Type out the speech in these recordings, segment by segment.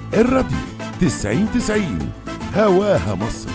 الراديو تسعين تسعين هواها مصر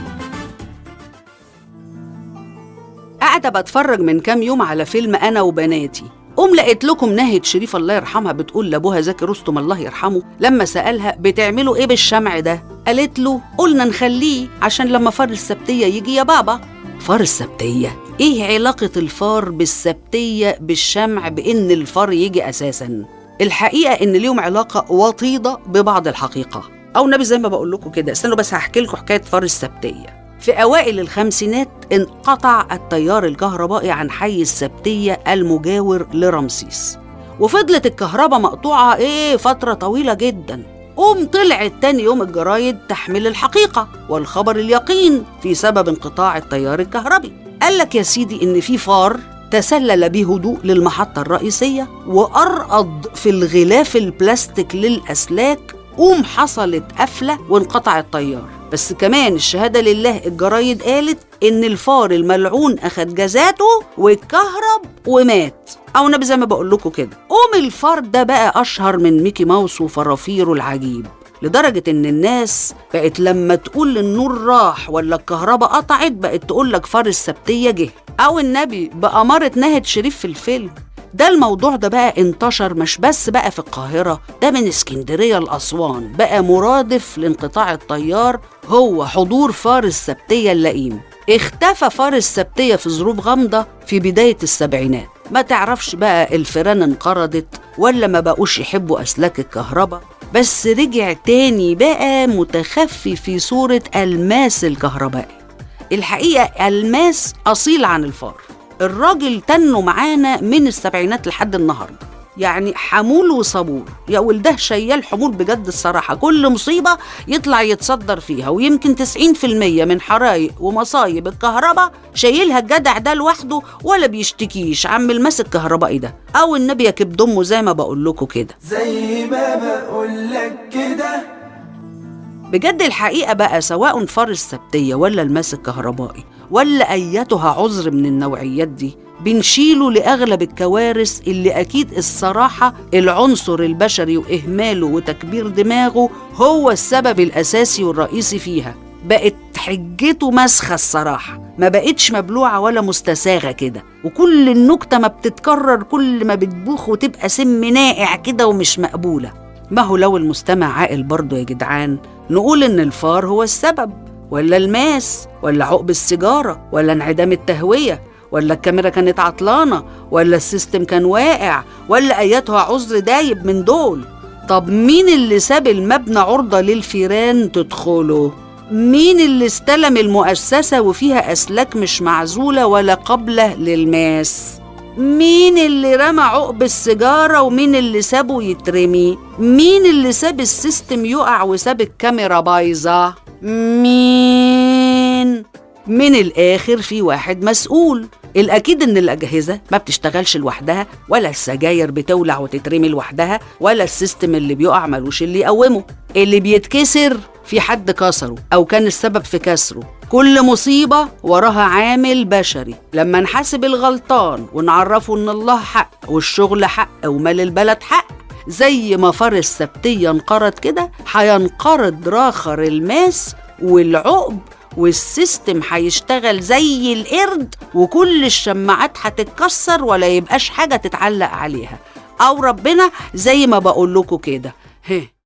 قاعدة بتفرج من كام يوم على فيلم أنا وبناتي قوم لقيت لكم ناهد شريف الله يرحمها بتقول لابوها زكي رستم الله يرحمه لما سألها بتعملوا ايه بالشمع ده؟ قالت له قلنا نخليه عشان لما فار السبتية يجي يا بابا فار السبتية؟ ايه علاقة الفار بالسبتية بالشمع بإن الفار يجي أساساً؟ الحقيقة إن ليهم علاقة وطيدة ببعض الحقيقة أو نبي زي ما بقول لكم كده استنوا بس هحكي لكم حكاية فار السبتية في أوائل الخمسينات انقطع التيار الكهربائي عن حي السبتية المجاور لرمسيس وفضلت الكهرباء مقطوعة إيه فترة طويلة جدا قوم طلعت تاني يوم الجرايد تحمل الحقيقة والخبر اليقين في سبب انقطاع التيار الكهربي قال لك يا سيدي إن في فار تسلل بهدوء للمحطة الرئيسية وأرقض في الغلاف البلاستيك للأسلاك قوم حصلت قفلة وانقطع التيار بس كمان الشهادة لله الجرايد قالت إن الفار الملعون أخد جزاته واتكهرب ومات أو نبي زي ما بقول لكم كده قوم الفار ده بقى أشهر من ميكي ماوس وفرافيره العجيب لدرجة إن الناس بقت لما تقول النور راح ولا الكهرباء قطعت بقت تقول لك فار السبتية جه أو النبي بأمارة ناهد شريف في الفيلم ده الموضوع ده بقى انتشر مش بس بقى في القاهرة ده من اسكندرية لأسوان بقى مرادف لانقطاع التيار هو حضور فار السبتية اللئيم اختفى فار السبتية في ظروف غامضة في بداية السبعينات ما تعرفش بقى الفيران انقرضت ولا ما بقوش يحبوا أسلاك الكهرباء بس رجع تاني بقى متخفي في صورة الماس الكهربائي الحقيقة الماس أصيل عن الفار الراجل تنه معانا من السبعينات لحد النهارده يعني حمول وصبور يا ولده شيال حمول بجد الصراحة كل مصيبة يطلع يتصدر فيها ويمكن 90% من حرايق ومصايب الكهرباء شايلها الجدع ده لوحده ولا بيشتكيش عم الماس الكهربائي ده أو النبي يكب دمه زي ما بقول لكم كده زي ما بقول لك كده بجد الحقيقة بقى سواء فار السبتية ولا الماس الكهربائي ولا أيتها عذر من النوعيات دي بنشيله لأغلب الكوارث اللي أكيد الصراحة العنصر البشري وإهماله وتكبير دماغه هو السبب الأساسي والرئيسي فيها بقت حجته مسخة الصراحة ما بقتش مبلوعة ولا مستساغة كده وكل النكتة ما بتتكرر كل ما بتبوخ وتبقى سم نائع كده ومش مقبولة ما هو لو المستمع عاقل برضه يا جدعان نقول إن الفار هو السبب ولا الماس ولا عقب السيجارة ولا انعدام التهوية ولا الكاميرا كانت عطلانة ولا السيستم كان واقع ولا أياتها عذر دايب من دول طب مين اللي ساب المبنى عرضة للفيران تدخله؟ مين اللي استلم المؤسسة وفيها أسلاك مش معزولة ولا قابلة للماس؟ مين اللي رمى عقب السيجارة ومين اللي سابه يترمي؟ مين اللي ساب السيستم يقع وساب الكاميرا بايظة؟ مين؟ من الآخر في واحد مسؤول الأكيد إن الأجهزة ما بتشتغلش لوحدها ولا السجاير بتولع وتترمي لوحدها ولا السيستم اللي بيقع ملوش اللي يقومه اللي بيتكسر في حد كسره أو كان السبب في كسره كل مصيبة وراها عامل بشري لما نحاسب الغلطان ونعرفه إن الله حق والشغل حق ومال البلد حق زي ما فار السبتية انقرض كده هينقرض راخر الماس والعقب والسيستم هيشتغل زي القرد وكل الشماعات هتتكسر ولا يبقاش حاجة تتعلق عليها أو ربنا زي ما بقول لكم كده هه